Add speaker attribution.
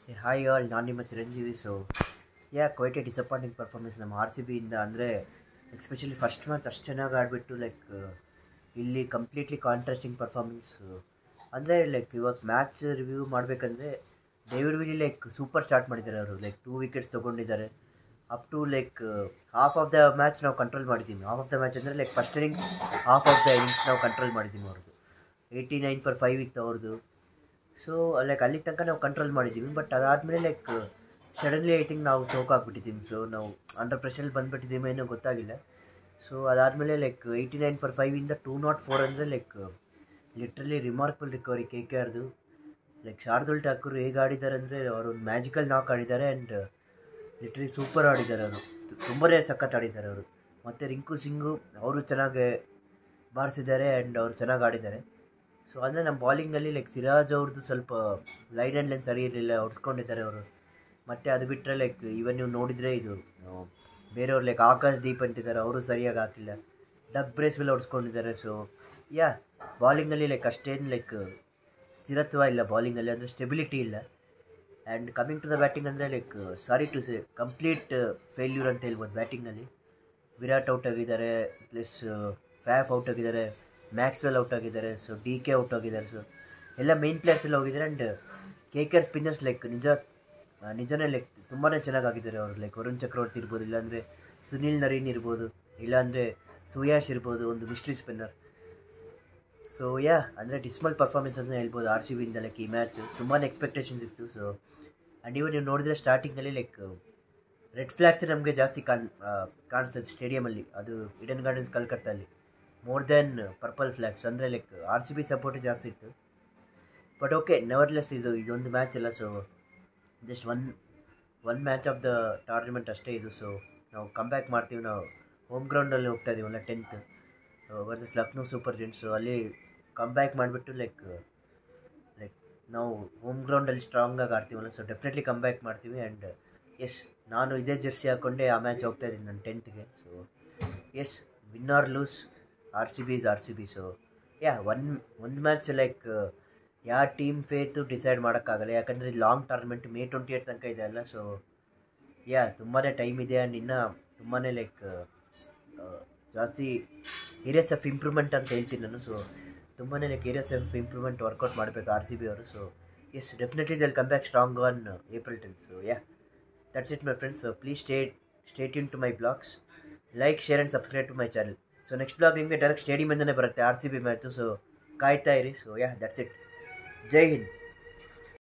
Speaker 1: hi all ನಾನು ನಿಮ್ಮ Chiranjeevi so yeah quite a disappointing performance ನಮ್ಮ ಆರ್ ಸಿ ಬಿಯಿಂದ ಅಂದರೆ ಎಸ್ಪೆಷಲಿ ಫಸ್ಟ್ ಮ್ಯಾಚ್ ಅಷ್ಟು ಚೆನ್ನಾಗಿ ಆಡಿಬಿಟ್ಟು ಲೈಕ್ ಇಲ್ಲಿ ಕಂಪ್ಲೀಟ್ಲಿ ಕಾಂಟ್ರಾಸ್ಟಿಂಗ್ ಪರ್ಫಾರ್ಮೆನ್ಸ್ ಅಂದರೆ ಲೈಕ್ ಇವಾಗ ಮ್ಯಾಚ್ ರಿವ್ಯೂ ಮಾಡಬೇಕಂದ್ರೆ David Willey like super start ಮಾಡಿದ್ದಾರೆ ಅವರು ಲೈಕ್ ಟೂ ವಿಕೆಟ್ಸ್ ತೊಗೊಂಡಿದ್ದಾರೆ up to like half of the match ನಾವು ಕಂಟ್ರೋಲ್ ಮಾಡಿದ್ದೀವಿ ಹಾಫ್ ಆಫ್ ದ ಮ್ಯಾಚ್ ಅಂದರೆ like first innings half of the innings ನಾವು ಕಂಟ್ರೋಲ್ ಮಾಡಿದ್ದೀವಿ ಅವ್ರದ್ದು ಏಯ್ಟಿ ನೈನ್ ಫಾರ್ ಫೈವ್ ಇತ್ತು ಅವ್ರದ್ದು ಸೊ ಲೈಕ್ ಅಲ್ಲಿ ತನಕ ನಾವು ಕಂಟ್ರೋಲ್ ಮಾಡಿದ್ದೀವಿ ಬಟ್ ಅದಾದಮೇಲೆ ಲೈಕ್ ಸಡನ್ಲಿ ಐ ಥಿಂಕ್ ನಾವು ಚೌಕ್ ಆಗಿಬಿಟ್ಟಿದ್ದೀವಿ ಸೊ ನಾವು ಅಂಡರ್ ಪ್ರೆಷರಲ್ಲಿ ಬಂದುಬಿಟ್ಟಿದ್ದೀವಿ ಏನೋ ಗೊತ್ತಾಗಿಲ್ಲ ಸೊ ಅದಾದಮೇಲೆ ಲೈಕ್ ಏಯ್ಟಿ ನೈನ್ ಫಾರ್ ಫೈವಿಂದ ಟೂ ನಾಟ್ ಫೋರ್ ಅಂದರೆ like literally remarkable recovery K K ಆರ್ದು ಲೈಕ್ ಶಾರ್ದುಲ್ ಠಾಕೂರ್ ಹೇಗೆ ಆಡಿದ್ದಾರೆ ಅಂದರೆ ಅವರು ಒಂದು ಮ್ಯಾಜಿಕಲ್ ನಾಕ್ ಆಡಿದ್ದಾರೆ ಆ್ಯಂಡ್ ಲಿಟ್ರಲಿ ಸೂಪರ್ ಆಡಿದ್ದಾರೆ ಅವರು ತುಂಬಾ ಸಖತ್ ಆಡಿದ್ದಾರೆ ಅವರು ಮತ್ತು ರಿಂಕು ಸಿಂಗು ಅವರು ಚೆನ್ನಾಗಿ ಬಾರಿಸಿದ್ದಾರೆ ಆ್ಯಂಡ್ ಅವರು ಚೆನ್ನಾಗಿ ಆಡಿದ್ದಾರೆ ಸೊ ಅಂದರೆ ನಮ್ಮ ಬಾಲಿಂಗಲ್ಲಿ ಲೈಕ್ ಸಿರಾಜ್ ಅವ್ರದ್ದು ಸ್ವಲ್ಪ ಲೈನ್ ಆ್ಯಂಡ್ ಲೈನ್ ಸರಿ ಇರಲಿಲ್ಲ ಹೊಡ್ಸ್ಕೊಂಡಿದ್ದಾರೆ ಅವರು ಮತ್ತು ಅದು ಬಿಟ್ಟರೆ ಲೈಕ್ ಇವನ್ ನೀವು ನೋಡಿದರೆ ಇದು ಆ, ಬೇರೆಯವ್ರು ಲೈಕ್ ಆಕಾಶ್ ದೀಪ್ ಅಂತಿದ್ದಾರೆ ಅವರು ಸರಿಯಾಗಿ ಹಾಕಿಲ್ಲ ಡಗ್ ಬ್ರೇಸ್ವೆಲ್ಲ ಹೊಡ್ಸ್ಕೊಂಡಿದ್ದಾರೆ ಸೊ ಯಾ ಬಾಲಿಂಗಲ್ಲಿ ಲೈಕ್ ಅಷ್ಟೇನು ಲೈಕ್ ಸ್ಥಿರತ್ವ ಇಲ್ಲ ಬಾಲಿಂಗಲ್ಲಿ ಅಂದರೆ ಸ್ಟೆಬಿಲಿಟಿ ಇಲ್ಲ and coming to the batting ಅಂದರೆ like sorry to say complete failure ಅಂತ ಹೇಳ್ಬೋದು ಬ್ಯಾಟಿಂಗಲ್ಲಿ ವಿರಾಟ್ ಔಟ್ ಆಗಿದ್ದಾರೆ ಪ್ಲಸ್ ಫ್ಯಾಫ್ ಔಟ್ ಆಗಿದ್ದಾರೆ ಮ್ಯಾಕ್ಸ್ವೆಲ್ ಔಟ್ ಆಗಿದ್ದಾರೆ ಸೊ ಡಿ ಕೆ ಔಟ್ ಆಗಿದ್ದಾರೆ ಸೊ ಎಲ್ಲ ಮೇನ್ ಪ್ಲೇಯರ್ಸ್ ಎಲ್ಲ ಹೋಗಿದ್ದಾರೆ and K K R spinners like ನಿಜ ಆ, ನಿಜನೇ ಲೈಕ್ ತುಂಬಾ ಚೆನ್ನಾಗಿ ಆಗಿದ್ದಾರೆ ಅವರು ಲೈಕ್ ವರುಣ್ ಚಕ್ರವರ್ತಿ ಇರ್ಬೋದು ಇಲ್ಲಾಂದರೆ ಸುನಿಲ್ ನರೀನ್ ಇರ್ಬೋದು ಇಲ್ಲಾಂದರೆ ಸುಯಾಶ್ ಇರ್ಬೋದು ಒಂದು ಮಿಸ್ಟ್ರಿ ಸ್ಪಿನ್ನರ್ ಸೊ ಯಾ ಅಂದರೆ ಡಿಸ್ಮಲ್ ಪರ್ಫಾರ್ಮೆನ್ಸ್ ಅಂತ ಹೇಳ್ಬೋದು ಆರ್ ಸಿ ಬಿಯಿಂದ ಲೈಕ್ ಈ ಮ್ಯಾಚ್ ತುಂಬಾ ಎಕ್ಸ್ಪೆಕ್ಟೇಷನ್ಸ್ ಇತ್ತು ಸೊ ಆ್ಯಂಡ್ ಇವಾಗ ನೀವು ನೋಡಿದ್ರೆ ಸ್ಟಾರ್ಟಿಂಗಲ್ಲಿ ಲೈಕ್ ರೆಡ್ ಫ್ಲ್ಯಾಗ್ಸ್ ನಮಗೆ ಜಾಸ್ತಿ ಕಾಣ್ ಆ, ಕಾಣಿಸ್ತದೆ ಸ್ಟೇಡಿಯಮಲ್ಲಿ ಅದು ಇಡನ್ ಗಾರ್ಡನ್ಸ್ ಕಲ್ಕತ್ತಲ್ಲಿ ಮೋರ್ ದೆನ್ ಪರ್ಪಲ್ ಫ್ಲ್ಯಾಗ್ಸ್ ಅಂದರೆ like R C B support ಜಾಸ್ತಿ ಇತ್ತು ಬಟ್ ಓಕೆ ನೆವರ್ಲೆಸ್ ಇದು ಇದೊಂದು ಮ್ಯಾಚ್ ಅಲ್ಲ so just one one match of the tournament ಅಷ್ಟೇ ಇದು ಸೊ ನಾವು ಕಮ್ ಬ್ಯಾಕ್ ಮಾಡ್ತೀವಿ ನಾವು ಹೋಮ್ ಗ್ರೌಂಡಲ್ಲಿ ಹೋಗ್ತಾ ಇದೀವಲ್ಲ tenth versus Lucknow super giants ಅಲ್ಲಿ ಕಮ್ ಬ್ಯಾಕ್ ಮಾಡಿಬಿಟ್ಟು ಲೈಕ್ ಲೈಕ್ ನಾವು ಹೋಮ್ ಗ್ರೌಂಡಲ್ಲಿ ಸ್ಟ್ರಾಂಗಾಗಿ ಆಡ್ತೀವಲ್ಲ ಸೊ ಡೆಫಿನೆಟ್ಲಿ ಕಮ್ ಬ್ಯಾಕ್ ಮಾಡ್ತೀವಿ ಆ್ಯಂಡ್ ಎಸ್ ನಾನು ಇದೇ ಜರ್ಸಿ ಹಾಕ್ಕೊಂಡೆ ಆ ಮ್ಯಾಚ್ ಹೋಗ್ತಾ ಇದ್ದೀನಿ ನನ್ನ ಟೆಂತ್ಗೆ so yes win or lose R C B is R C B so yeah one ಒಂದು ಮ್ಯಾಚ್ ಲೈಕ್ ಯಾವ ಟೀಮ್ ಫೇತು ಡಿಸೈಡ್ ಮಾಡೋಕ್ಕಾಗಲ್ಲ ಯಾಕಂದರೆ ಇದು long tournament May twenty eight ತನಕ ಇದೆ ಅಲ್ಲ ಸೊ ಯಾ ತುಂಬಾ ಟೈಮ್ ಇದೆ ಆ್ಯಂಡ್ ಇನ್ನೂ ತುಂಬಾ ಲೈಕ್ ಜಾಸ್ತಿ ಏರಿಯಾಸ್ ಆಫ್ ಇಂಪ್ರೂವ್ಮೆಂಟ್ ಅಂತ ಹೇಳ್ತೀನಿ ನಾನು ಸೊ ತುಂಬಾ like areas of improvement workout ಮಾಡಬೇಕು ಆರ್ ಸಿ ಬಿ ಅವರು so yes definitely they'll come back strong on April tenth so yeah that's it my friends so please stay ಸ್ಟೇಟ್ in to my vlogs like share and subscribe to my channel so next vlog ನಿಮಗೆ direct ಸ್ಟೇಡಿಯಮಿಂದನೇ ಬರುತ್ತೆ R C B match so ಕಾಯ್ತಾ ಇರಿ so yeah that's it Jai Hind